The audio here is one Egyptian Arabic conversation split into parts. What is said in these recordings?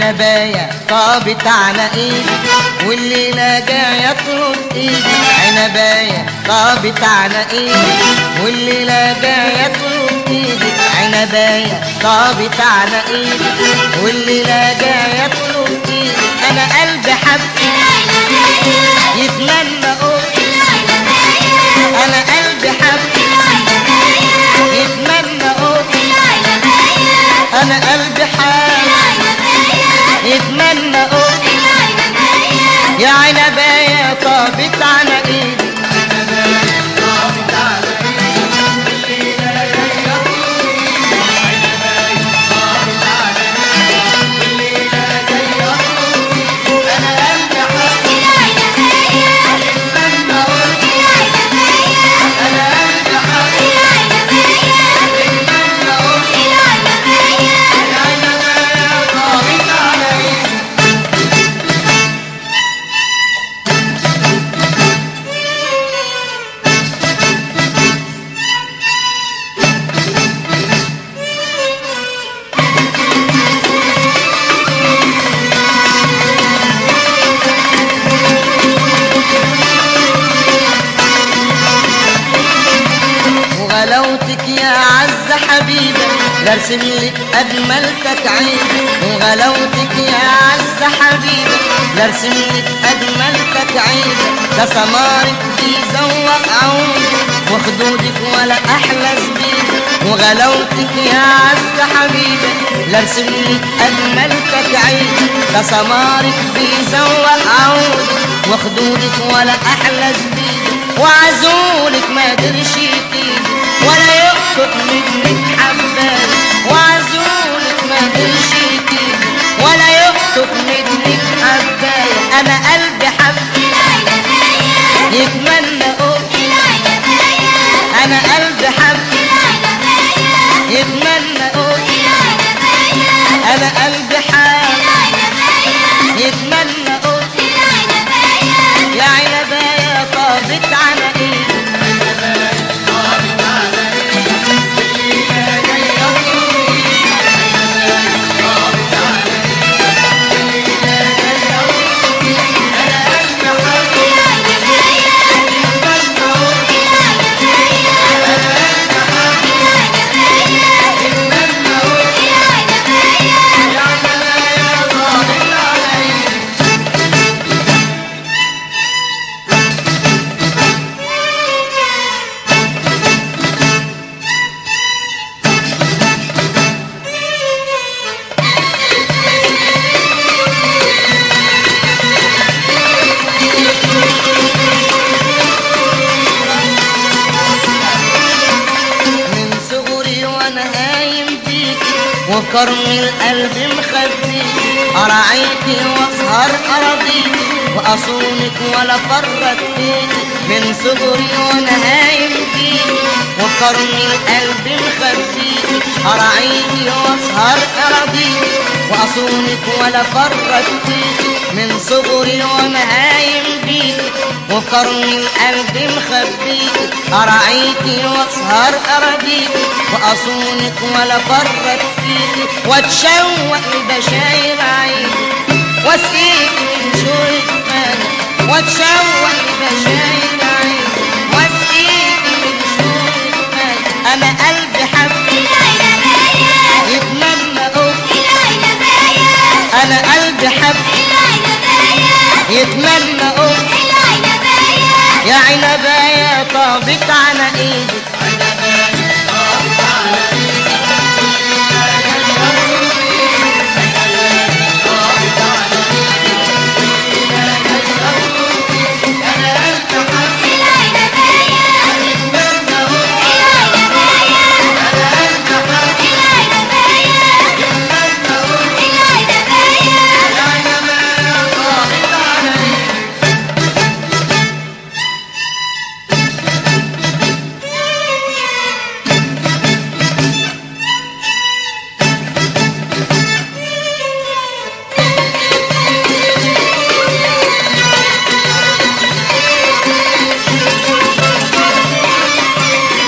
عنباية طابت على ايدي والليلة جاية ترد ايدي عنباية طابت على ايدي والليلة جاية ترد ايدي عنباية طابت على ايدي والليلة جاية ترد ايدي انا قلبي حبك يتمنى اقول انا قلبي حبك يتمنى اقول انا قلبي حبك يتمنى اقول يا عنباية طابت على ايدي وغلاوتك يا عز حبيبة لارسم لك أجمل تكعيبة وغلاوتك يا عز حبيبة لارسم لك أجمل تكعيبة ده سمارك بيزوق عودك وخدودك ولا أحلى زبيبة وغلاوتك يا عز حبيبة لارسم لك أجمل تكعيبة ده سمارك بيزوق عودك وخدودك ولا أحلى زبيبة وعزولك ما قدرش يطيب ولا يقطق منك حباية وعزولك ما قدرش يطيب ولا يقطق منك حباية أنا قلبي حب يتمنى أقول أنا قلبي حب يتمنى أقول أنا قلبي حب يتمنى أقول يا عنباية طابت على ايدي من صغري وانا قايم بيكي وكرم القلب مخبيكي اراعيكي واسهر اراضيكي واصونك ولا فرط فيكي من صغري وانا قايم بيكي وكرم القلب مخبيكي اراعيكي واسهر اراضيكي واصونك ولا فرط فيكي من صغري وانا قايم بيكي وكرم القلب مخبيكي اراعيكي واسهر اراضيكي واصونك ولا فرط فيكي واتشوق لبشاير عيني واسقيك من شوق فاني واتشوق لبشاير عيني واسقيك من شوق فاني انا قلبي حب يتمنى اقول انا قلبي حب يتمنى اقول يا عنباية طابت على ايدي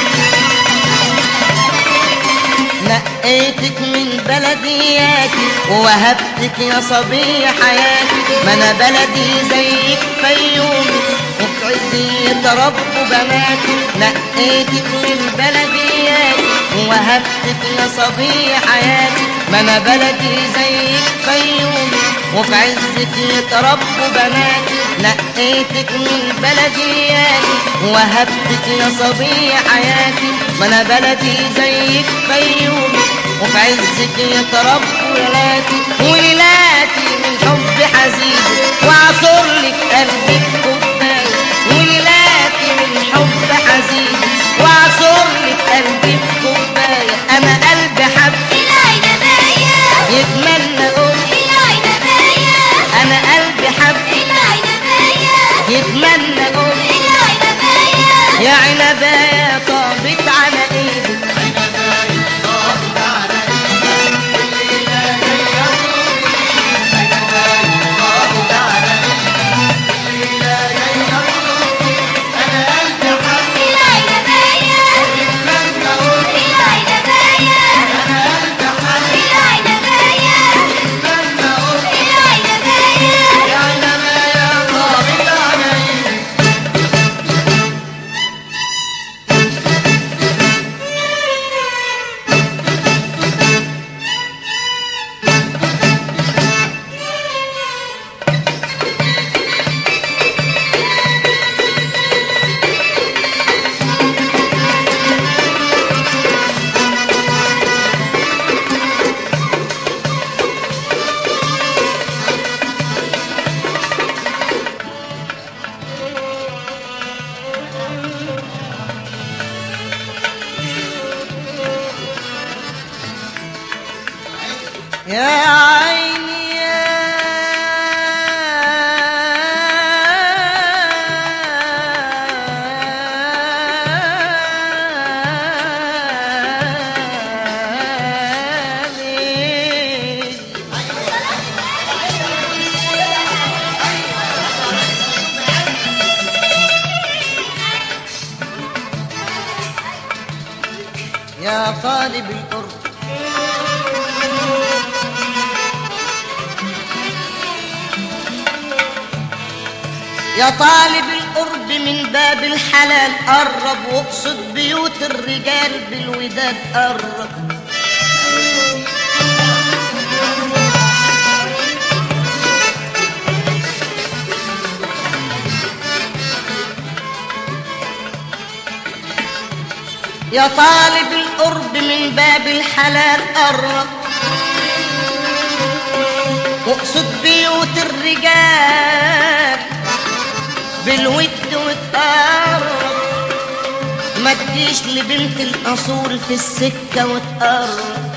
نقيتك من بلدياتي ووهبتك يا صبي حياتي ما انا بلدي زيك فيومي وفي عزي رب بناتي نقيتك من بلدياتي ووهبتك يا صبي حياتي ما انا بلدي زيك فيومي وفي عزك يتربوا بناتي نقيتك من بلدياتي ووهبتك يا صبي حياتي ما انا بلدي زيك فيومي وفي عزك يتربوا ولاتي ولاتي من حب حزين واعصر لك قلبك كوبايه ولاتي من حب حزين واعصر لك قلبك كوبايه انا قلبي حب العنباية يتمنى اقول العنباية انا قلبي حب العنباية يتمنى اقول العنباية يا عنباية طابت على ايدك العنباية العنباية العنباية العنباية يا عيني يا ليل. يا طالب القرب يا طالب القرب من باب الحلال قرب واقصد بيوت الرجال بالوداد قرب يا طالب القرب من باب الحلال قرب واقصد بيوت الرجال بالود وتقرب ما تجيش لبنت الاصول في السكه وتقرب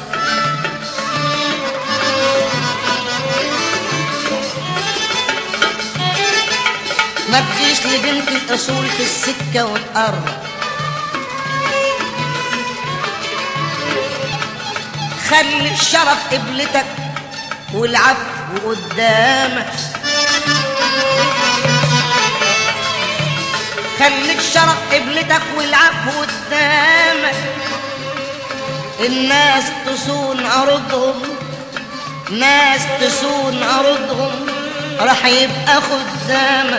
ما تجيش لبنت الاصول في السكه وتقرب خلي الشرف قبلتك والعفو قدامك خليك شرف قبلتك والعفو قدامك الناس تصون عرضهم ناس تصون عرضهم راح يبقى خدامك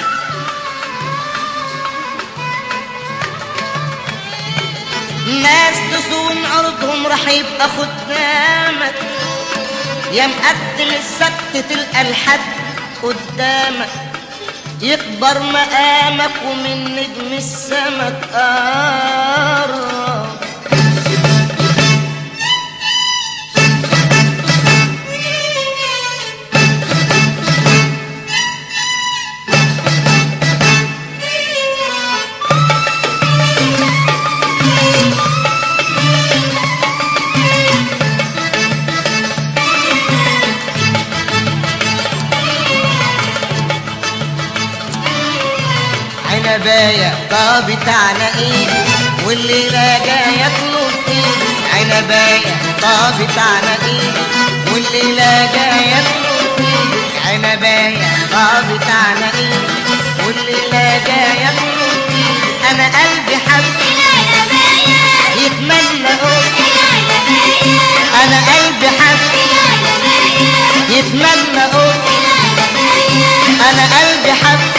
ناس تصون عرضهم راح يبقى خدامك يا مقدم السبت تلقى الحد قدامك يكبر مقامك ومن نجم السما تقرب عنباية طابت على ايدي والليلة جاية تطلب ايدي عنباية طابت على ايدي والليلة جاية تطلب ايدي عنباية طابت على ايدي والليلة جاية تطلب ايدي انا قلبي حب يتمنى اقول انا قلبي حب يتمنى قول انا قلبي حب